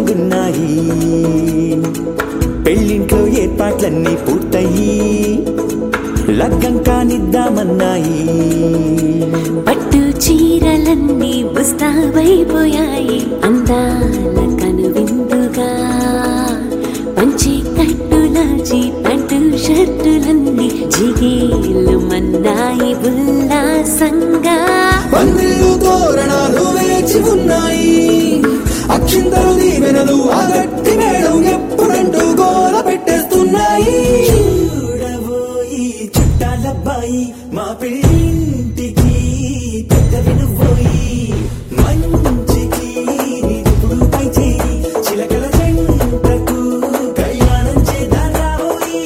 సిద్ధంగున్నాయి పెళ్ళింట్లో ఏర్పాట్లన్నీ పూర్తయి లగ్గం కానిద్దామన్నాయి పట్టు చీరలన్నీ ముస్తాబైపోయాయి అందాల కనువిందుగా పంచి కట్టులాచి పంటు షర్టులన్నీ జిగేలు మన్నాయి ఉల్లాసంగా పందిళ్ళు తోరణాలు వేచి ఉన్నాయి అక్షింతలు దీవెనలు ఆ గట్టి మేడం ఎప్పుడంటూ గోల పెట్టేస్తున్నాయి చూడబోయి చుట్టాలబ్బాయి మా పెళ్ళింటికి పెద్ద వినుబోయి మంచికి నిలుపుడు పై చేయి చిలకల జంటకు కళ్యాణం చేద్దాం రాబోయి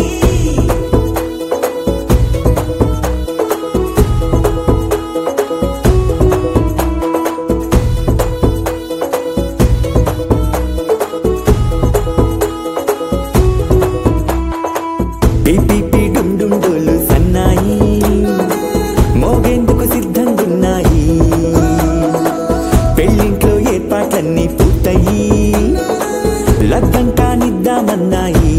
పిపిపి డుండుం డోలు సన్నాయి మోగేందుకు సిద్ధంగున్నాయి పెళ్ళింట్లో ఏర్పాట్లన్నీ పూర్తయి లగ్గం కానిద్దామన్నాయి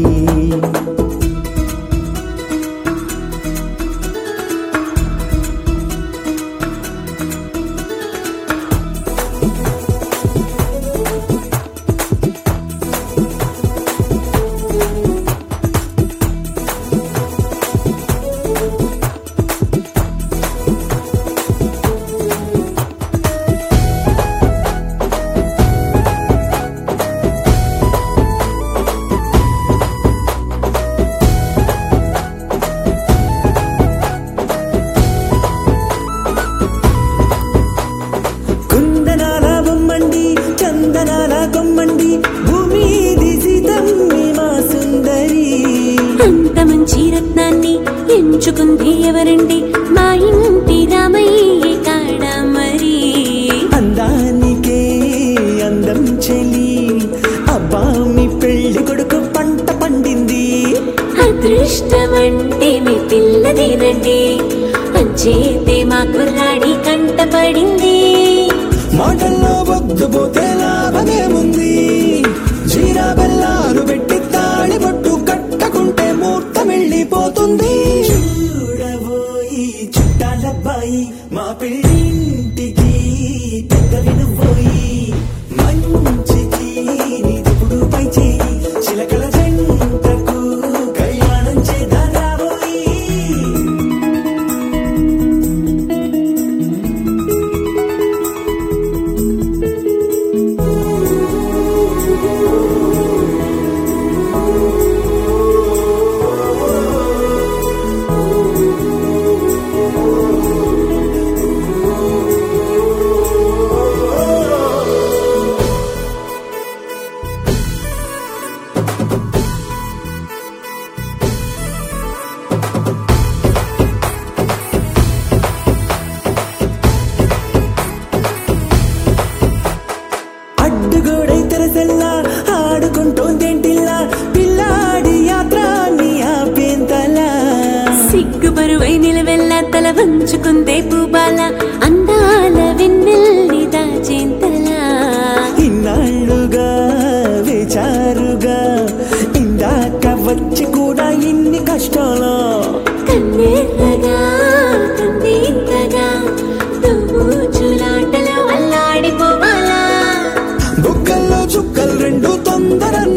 కుందనాల బొమ్మండి చందనాల కొమ్మండి భూమి సీతమ్మి మా సుందరి అంత మంచి రత్నాన్ని ఎంచుకుంది ఎవరండి మా ఇంటి రామయ్య కాడ మరి అందానికే అందం చెలి అబ్బా మీ పెళ్లి కొడుకు పంట పండింది అదృష్టమంటే మీ పిల్లదేనండి అంచేతే మా కుర్రాడి కంట పడింది మాటల్లో వద్దు పోతే లాభమేముంది జీరా బెల్లాలు పెట్టి తాళి పట్టు కట్టకుంటే ముహూర్తం వెళ్ళిపోతుంది చూడబోయి చుట్టాలబ్బాయి మా పెళ్ళింటికి పెద్ద వినుబోయి మంచికి నిదుపుడు పై చేయి చిలకల జంటకు కళ్యాణం చేద్దాం రాబోయి అడ్డుగోడై తెరసెల్లా ఆడుకుంటోందేంటిల్లా పిల్లాడి యాత్ర నీ ఆపేంతలా సిగ్గుబరువై నిలవెల్ల తల వంచుకుందే పూబాల అందాల వెన్నెల్లి దాచేంతలా ఇన్నాళ్ళుగా వేచారుగా ఇందాక వచ్చి కూడా ఇన్ని కష్టాలు కన్నెర్రగా కన్నీంతగా తుమ్ముచులాటలో అల్లాడిపోవాలా బుక్కల్లో చుక్కలు రెండు తొందర